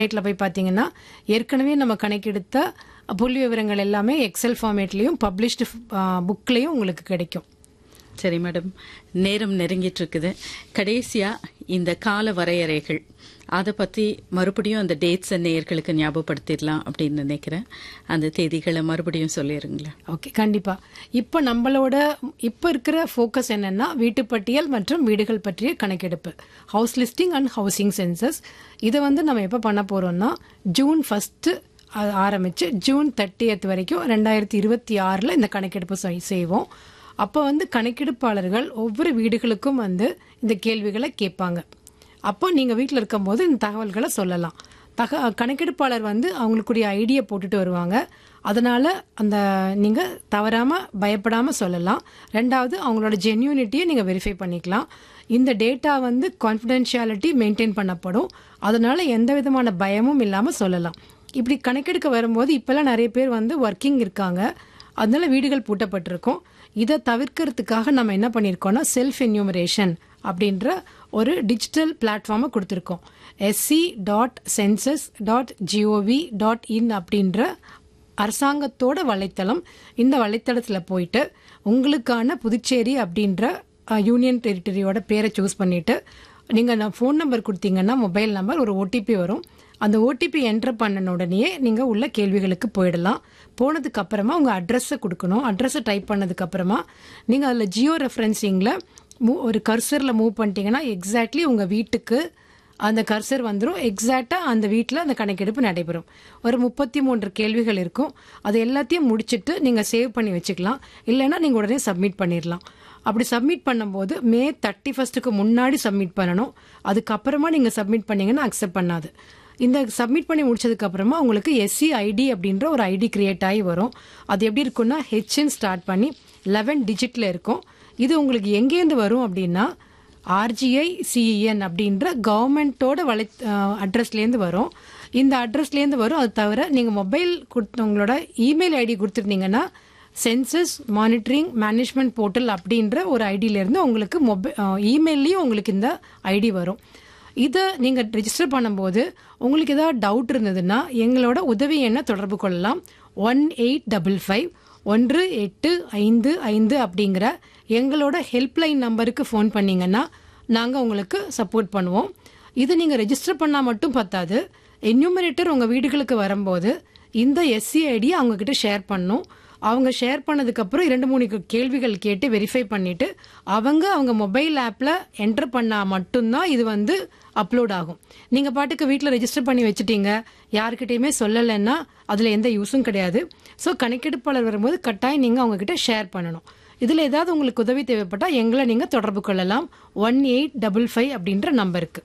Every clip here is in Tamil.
சைட்டில் போய் பார்த்தீங்கன்னா ஏற்கனவே நம்ம கணக்கெடுத்த புள்ளி விவரங்கள் எல்லாமே எக்ஸல் ஃபார்மேட்லேயும் பப்ளிஷ்டு புக்லேயும் உங்களுக்கு கிடைக்கும் சரி மேடம் நேரம் நெருங்கிட்டு இருக்குது கடைசியா இந்த கால வரையறைகள் அதை பத்தி மறுபடியும் அந்த டேட்ஸை நேயர்களுக்கு ஞாபகப்படுத்திடலாம் அப்படின்னு நினைக்கிறேன் அந்த தேதிகளை மறுபடியும் சொல்லிடுங்களேன் ஓகே கண்டிப்பா இப்போ நம்மளோட இப்போ இருக்கிற ஃபோக்கஸ் என்னன்னா வீட்டு பட்டியல் மற்றும் வீடுகள் பற்றிய கணக்கெடுப்பு house listing and housing census இதை வந்து நம்ம எப்போ பண்ண போறோம்னா ஜூன் ஃபர்ஸ்ட் ஆரம்பிச்சு ஜூன் தேர்ட்டியத் வரைக்கும் ரெண்டாயிரத்தி இருபத்தி ஆறில் இந்த கணக்கெடுப்பு செய்- செய்வோம் அப்போ வந்து கணக்கெடுப்பாளர்கள் ஒவ்வொரு வீடுகளுக்கும் வந்து இந்த கேள்விகளை கேட்பாங்க அப்போ நீங்கள் வீட்டில் இருக்கும்போது இந்த தகவல்களை சொல்லலாம் தக கணக்கெடுப்பாளர் வந்து அவங்களுக்குரிய ஐடியை போட்டுட்டு வருவாங்க அதனால அந்த நீங்கள் தவறாமல் பயப்படாமல் சொல்லலாம் ரெண்டாவது அவங்களோட ஜென்யூனிட்டியை நீங்கள் வெரிஃபை பண்ணிக்கலாம் இந்த டேட்டா வந்து கான்ஃபிடென்ஷியாலிட்டி மெயின்டைன் பண்ணப்படும் அதனால எந்த விதமான பயமும் இல்லாமல் சொல்லலாம் இப்படி கணக்கெடுக்க வரும்போது இப்போல்லாம் நிறைய பேர் வந்து ஒர்க்கிங் இருக்காங்க அதனால வீடுகள் பூட்டப்பட்டிருக்கும் இதை தவிர்க்கிறதுக்காக நம்ம என்ன பண்ணியிருக்கோம்னா செல்ஃப் என்யூமரேஷன் அப்படின்ற ஒரு டிஜிட்டல் பிளாட்ஃபார்மை கொடுத்துருக்கோம் S C dot census dot G O V dot in அப்படின்ற அரசாங்கத்தோட வலைத்தளம் இந்த வலைத்தளத்தில் போயிட்டு உங்களுக்கான புதுச்சேரி அப்படின்ற அஹ், யூனியன் டெரிட்டரியோட பேரை சூஸ் பண்ணிட்டு நீங்கள் நான் ஃபோன் நம்பர் கொடுத்தீங்கன்னா மொபைல் நம்பர் ஒரு ஓடிபி வரும் அந்த ஓடிபி என்டர் பண்ணன உடனேயே நீங்கள் உள்ள கேள்விகளுக்கு போயிடலாம் போனதுக்கு அப்புறமா உங்கள் அட்ரஸை கொடுக்கணும் அட்ரஸை டைப் பண்ணதுக்கு அப்புறமா நீங்கள் அதில் ஜியோ ரெஃபரன்சிங்கில் மூ ஒரு கர்சரில் மூவ் பண்ணிட்டீங்கன்னா எக்ஸாக்ட்லி உங்கள் வீட்டுக்கு அந்த கர்சர் வந்துடும் எக்ஸாக்டாக அந்த வீட்டில் அந்த கணக்கெடுப்பு நடைபெறும் ஒரு முப்பத்தி மூன்று கேள்விகள் இருக்கும் அது எல்லாத்தையும் முடிச்சிட்டு நீங்கள் சேவ் பண்ணி வச்சுக்கலாம் இல்லைன்னா நீங்கள் உடனே சப்மிட் பண்ணிடலாம் அப்படி சப்மிட் பண்ணும்போது மே தேர்ட்டி ஃபஸ்ட்டுக்கு முன்னாடி சப்மிட் பண்ணணும் அதுக்கப்புறமா நீங்கள் சப்மிட் பண்ணீங்கன்னா அக்செப்ட் பண்ணாது இந்த சப்மிட் பண்ணி முடிச்சதுக்கு அப்புறமா உங்களுக்கு எஸ்சி ஐடி அப்படின்ற ஒரு ஐடி கிரியேட் ஆகி வரும் அது எப்படி இருக்கும்னா ஹெச்என் ஸ்டார்ட் பண்ணி லெவன் டிஜிட்ல இருக்கும் இது உங்களுக்கு எங்கேருந்து வரும் அப்படின்னா ஆர்ஜிஐ சிஇஎன் அப்படின்ற கவர்மெண்ட்டோட வலை அட்ரஸ்லேருந்து வரும் இந்த அட்ரஸ்லேருந்து வரும் அது தவிர நீங்கள் மொபைல் கொடுத்து உங்களோட இமெயில் ஐடி கொடுத்துருந்தீங்கன்னா சென்சஸ் மானிட்டரிங் மேனேஜ்மெண்ட் போர்ட்டல் அப்படின்ற ஒரு ஐடியிலேருந்து உங்களுக்கு மொபைல் இமெயிலையும் உங்களுக்கு இந்த ஐடி வரும் இதை நீங்கள் ரெஜிஸ்டர் பண்ணும்போது உங்களுக்கு ஏதாவது டவுட் இருந்ததுன்னா எங்களோட உதவி எண்ணை தொடர்பு கொள்ளலாம் ஒன் எயிட் டபுள் ஃபைவ் ஒன்று எட்டு ஐந்து ஐந்து அப்படிங்கிற எங்களோட ஹெல்ப்லைன் நம்பருக்கு ஃபோன் பண்ணீங்கன்னா நாங்கள் உங்களுக்கு சப்போர்ட் பண்ணுவோம் இது நீங்கள் ரெஜிஸ்டர் பண்ணால் மட்டும் பத்தாது என்யூமரேட்டர் உங்கள் வீடுகளுக்கு வரும்போது இந்த எஸ்சி ஐடியை அவங்கக்கிட்ட ஷேர் பண்ணணும் அவங்க ஷேர் பண்ணதுக்கப்புறம் இரண்டு மூணு கேள்விகள் கேட்டு வெரிஃபை பண்ணிட்டு அவங்க அவங்க மொபைல் ஆப்பில் என்டர் பண்ணால் மட்டும்தான் இது வந்து அப்லோட் ஆகும் நீங்கள் பாட்டுக்கு வீட்டில் ரெஜிஸ்டர் பண்ணி வச்சுட்டீங்க யாருக்கிட்டையுமே சொல்லலைன்னா அதில் எந்த யூஸும் கிடையாது ஸோ கணக்கெடுப்பாளர் வரும்போது கட்டாயம் நீங்கள் அவங்கக்கிட்ட ஷேர் பண்ணணும் இதில் ஏதாவது உங்களுக்கு உதவி தேவைப்பட்டால் எங்களை நீங்கள் தொடர்பு கொள்ளலாம் ஒன் எயிட் டபுள் ஃபைவ் அப்படின்ற நம்பருக்கு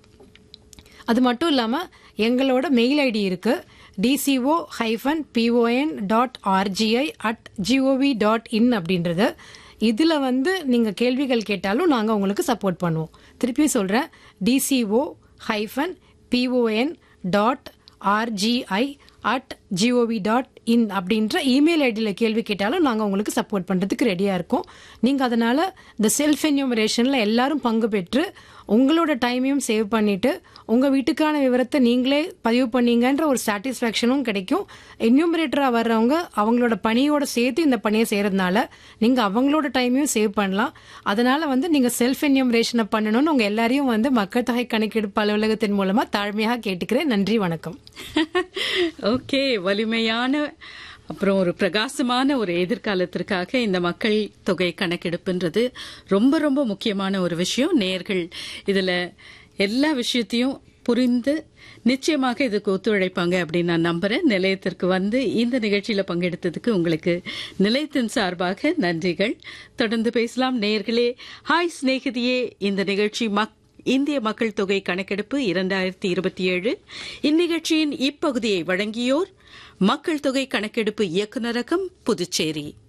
அது மட்டும் இல்லாமல் எங்களோட மெயில் ஐடி இருக்கு D C O hyphen P O N dot R G I at G O V dot in அப்படின்றது இதில் வந்து நீங்கள் கேள்விகள் கேட்டாலும் நாங்கள் உங்களுக்கு சப்போர்ட் பண்ணுவோம் திருப்பியும் சொல்கிறேன் D C O hyphen P O N dot R G I at G O V dot in அப்படின்ற இமெயில் ஐடியில் கேள்வி கேட்டாலும் நாங்கள் உங்களுக்கு சப்போர்ட் பண்ணுறதுக்கு ரெடியாக இருக்கோம் நீங்கள் அதனால் இந்த செல்ஃப் என்யூமரேஷனில் எல்லாரும் பங்கு பெற்று உங்களோட டைமையும் சேவ் பண்ணிட்டு உங்கள் வீட்டுக்கான விவரத்தை நீங்களே பதிவு பண்ணீங்கன்ற ஒரு சாட்டிஸ்ஃபேக்ஷனும் கிடைக்கும் என்யூமரேட்டராக வர்றவங்க அவங்களோட பணியோட சேர்த்து இந்த பணியை செய்கிறதுனால நீங்கள் அவங்களோட டைமையும் சேவ் பண்ணலாம் அதனால் வந்து நீங்கள் செல்ஃப் என்யூமரேஷனை பண்ணணும்னு உங்கள் எல்லாரையும் வந்து மக்கள் தொகை கணக்கெடுப்பு அலுவலகத்தின் மூலமாக தாழ்மையாக கேட்டுக்கிறேன் நன்றி வணக்கம் ஓகே வலிமையான அப்புறம் ஒரு பிரகாசமான ஒரு எதிர்காலத்திற்காக இந்த மக்கள் தொகை கணக்கெடுப்புன்றது ரொம்ப ரொம்ப முக்கியமான ஒரு விஷயம் நேர்கள் இதுல எல்லா விஷயத்தையும் புரிந்து நிச்சயமாக இதுக்கு ஒத்துழைப்பாங்க அப்படின்னு நான் நம்புறேன் நிலையத்திற்கு வந்து இந்த நிகழ்ச்சியில பங்கெடுத்ததுக்கு உங்களுக்கு நிலையத்தின் சார்பாக நன்றிகள் தொடர்ந்து பேசலாம் நேர்களே ஹாய் சிநேகிதியே இந்த நிகழ்ச்சி மக் இந்திய மக்கள் தொகை கணக்கெடுப்பு இரண்டாயிரத்தி இருபத்தி ஏழு இந்நிகழ்ச்சியின் இப்பகுதியை வழங்கியோர் மக்கள் தொகை கணக்கெடுப்பு இயக்குநரகம் புதுச்சேரி